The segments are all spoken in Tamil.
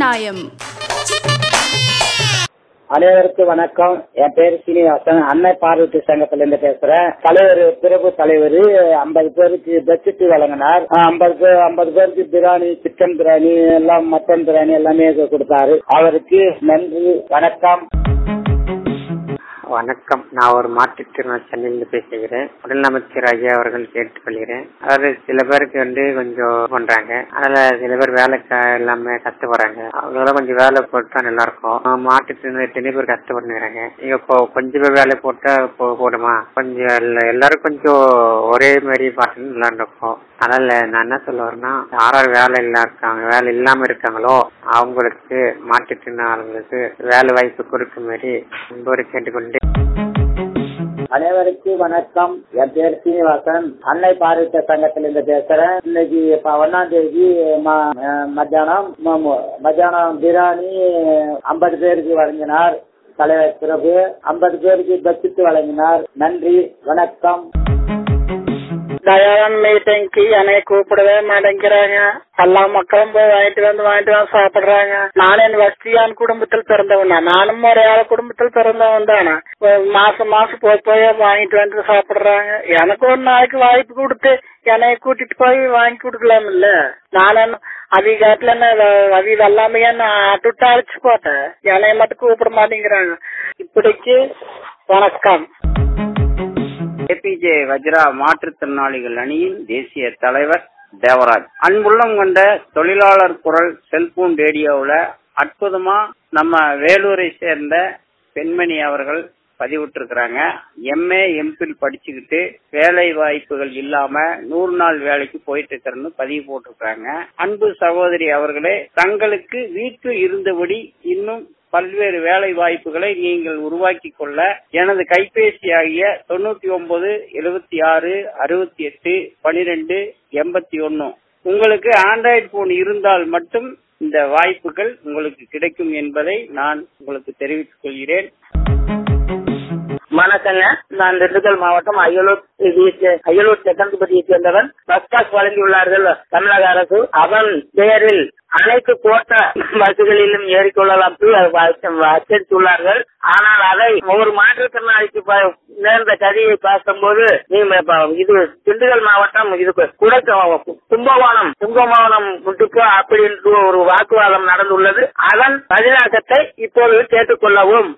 நியாயம் அனைவருக்கும் வணக்கம் என் பேர் சீனிவாசன் அன்னை பார்வதி சங்கத்துல இருந்து பேசுறேன் தலைவர் பிரபு தலைவர் ஐம்பது பேருக்கு பெட்ஷீட் வழங்கினார் ஐம்பது பேர் ஐம்பது பேருக்கு பிரியாணி சிக்கன் பிரியாணி எல்லாம் மட்டன் பிரியாணி எல்லாமே கொடுத்தாரு அவருக்கு நன்றி வணக்கம் வணக்கம் நான் ஒரு மாற்றுத்திறனாளி சென்னையிலிருந்து பேசுகிறேன் முதலமைச்சர் ஐயா அவர்கள் கேட்டுக்கொள்கிறேன் அதாவது சில பேருக்கு வந்து கொஞ்சம் பண்றாங்க அதுல சில பேர் வேலை க- இல்லாம கஷ்டப்படுறாங்க அவங்கள கொஞ்சம் வேலை போட்டா நல்லா இருக்கும் மாற்றுத்திறனாளி எத்தனை பேர் கஷ்டப்படுறாங்க நீங்க இப்போ கொஞ்சம் பேர் வேலை போட்டா போ- போடுமா கொஞ்சம் எல்லா- எல்லாரும் கொஞ்சம் ஒரே மாதிரி பார்த்தா நல்லா இருக்கும் அதனால நான் என்ன சொல்ல வரேன்னா யாரார் வேலை இல்ல இருக்காங்க வேலை இல்லாம இருக்காங்களோ அவங்களுக்கு மாற்றுத்திறனாளிகளுக்கு வேலை வாய்ப்பு கொடுக்கும் மாதிரி அன்போடு கேட்டுக்கொண்டு அனைவருக்கும் வணக்கம் என் பேர் சீனிவாசன் அன்னை பார்வதி சங்கத்திலிருந்து பேசுறேன் இன்னைக்கு இப்ப ஒன்னாம் தேதி ம- அஹ் மத்தியானம் ம- ம- மத்தியானம் பிரியாணி ஐம்பது பேருக்கு வழங்கினார் தலைவர் பிரபு ஐம்பது பேருக்கு பெட்ஷீட் வழங்கினார் நன்றி வணக்கம் தயாளன் மீட்டிங்க்கு என்னைய கூப்பிடவே மாட்டேங்கிறாங்க எல்லா மக்களும் போய் வாங்கிட்டு வந்து வாங்கிட்டு வந்து சாப்பிடுறாங்க நானும் வசதியான குடும்பத்தில் பிறந்தவன் தான். நானும் ஒரு ஏழை குடும்பத்தில் பிறந்தவன் தானே ஒரு மாசம் மாசம் போய் போய் வாங்கிட்டு வந்து சாப்பிடுறாங்க எனக்கு ஒரு நாளைக்கு வாய்ப்பு கொடுத்து என்னைய கூட்டிட்டு போய் வாங்கி கொடுக்கலாம் இல்ல நானும் அதிகாரத்துல என்ன அவி வெள்ளாமையா நான் ஆட்டுட்டு அழைச்சு போட்டேன் என்னைய மட்டும் கூப்பிட மாட்டேங்கிறாங்க இப்படிக்கு வணக்கம் ஏபிஜே வஜ்ரா மாற்றுத்திறனாளிகள் அணியின் தேசிய தலைவர் தேவராஜ் அன்புள்ளம் கொண்ட தொழிலாளர் குரல் செல்போன் ரேடியோவுல அற்புதமா நம்ம வேலூரை சேர்ந்த பெண்மணி அவர்கள் பதிவிட்டிருக்கிறாங்க எம்ஏ எம்பில் படிச்சுக்கிட்டு வேலை வாய்ப்புகள் இல்லாம நூறு நாள் வேலைக்கு போயிட்டு இருக்கிறன்னு பதிவு போட்டிருக்காங்க அன்பு சகோதரி அவர்களே தங்களுக்கு வீட்டில் இருந்தபடி இன்னும் பல்வேறு வேலை வாய்ப்புகளை நீங்கள் உருவாக்கி கொள்ள எனது கைபேசி ஆகிய தொண்ணூத்தி ஒன்பது எழுபத்தி ஆறு அறுபத்தி எட்டு பனிரெண்டு எண்பத்தி ஒன்னு உங்களுக்கு ஆண்ட்ராய்டு போன் இருந்தால் மட்டும் இந்த வாய்ப்புகள் உங்களுக்கு கிடைக்கும் என்பதை நான் உங்களுக்கு தெரிவித்துக் கொள்கிறேன் வணக்கங்க நான் திண்டுக்கல் மாவட்டம் அயலூர் வி- அயலூர் செகந்திபதியை சேர்ந்தவன் பஸ் பாஸ் வழங்கியுள்ளார்கள் தமிழக அரசு அவன் பெயரில் அனைத்து கோட்ட பஸ்களிலும் ஏறிக்கொள்ளலாம் அச்சரித்துள்ளார்கள் ஆனால் அதை ஒரு மாற்றுத்திறனாளிக்கு ப- நேர்ந்த கதியை பார்க்கும்போது நீங்க இப்ப இது திண்டுக்கல் மாவட்டம் இது குடை கும்பகோணம் கும்பகோணம் முட்டுக்கு அப்படி என்று ஒரு வாக்குவாதம் நடந்துள்ளது அதன் பதிலாக்கத்தை இப்போது கேட்டுக்கொள்ளவும்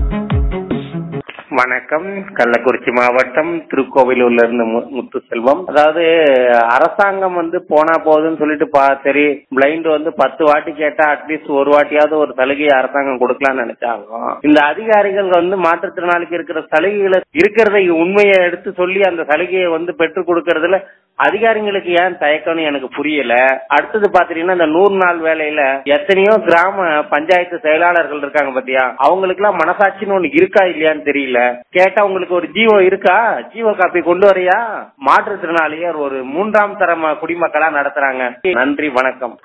வணக்கம் கள்ளக்குறிச்சி மாவட்டம் திருக்கோவிலூர்ல இருந்து மு- முத்துசெல்வம் அதாவது அரசாங்கம் வந்து போனா போதுன்னு சொல்லிட்டு பா சரி பிளைண்ட் வந்து பத்து வாட்டி கேட்டா அட்லீஸ்ட் ஒரு வாட்டியாவது ஒரு சலுகையை அரசாங்கம் கொடுக்கலாம்னு நினைச்சாங்க இந்த அதிகாரிகள் வந்து மாற்றுத்திறனாளிக்கு இருக்கிற சலுகைகளை இருக்கிறதை உண்மையை எடுத்து சொல்லி அந்த சலுகையை வந்து பெற்றுக் கொடுக்கறதுல அதிகாரிகளுக்கு ஏன் தயக்கம்னு எனக்கு புரியல அடுத்தது பாத்தீங்கன்னா இந்த நூறு நாள் வேலையில எத்தனையோ கிராம பஞ்சாயத்து செயலாளர்கள் இருக்காங்க பாத்தியா அவங்களுக்கு எல்லாம் மனசாட்சின்னு ஒண்ணு இருக்கா இல்லையான்னு தெரியல கேட்டா உங்களுக்கு ஒரு ஜீவோ இருக்கா ஜீவோ காப்பி கொண்டு வரையா மாற்றுத்திறனாளியர் ஒரு மூன்றாம் தரம் குடிமக்களா நடத்துறாங்க நன்றி வணக்கம்